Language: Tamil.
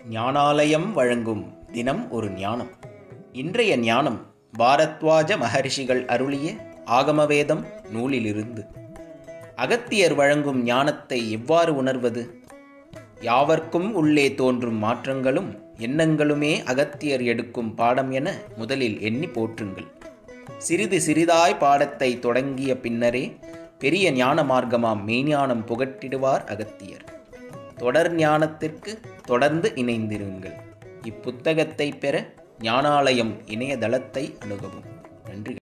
ஞானாலயம் வழங்கும் தினம் ஒரு ஞானம் இன்றைய ஞானம் பாரத்வாஜ மகரிஷிகள் அருளிய ஆகமவேதம் நூலிலிருந்து அகத்தியர் வழங்கும் ஞானத்தை எவ்வாறு உணர்வது யாவர்க்கும் உள்ளே தோன்றும் மாற்றங்களும் எண்ணங்களுமே அகத்தியர் எடுக்கும் பாடம் என முதலில் எண்ணி போற்றுங்கள் சிறிது சிறிதாய் பாடத்தை தொடங்கிய பின்னரே பெரிய ஞான மார்க்கமாம் மெய்ஞானம் புகட்டிடுவார் அகத்தியர் தொடர் ஞானத்திற்கு தொடர்ந்து இணைந்திருங்கள் இப்புத்தகத்தை பெற ஞானாலயம் இணையதளத்தை அணுகவும் நன்றி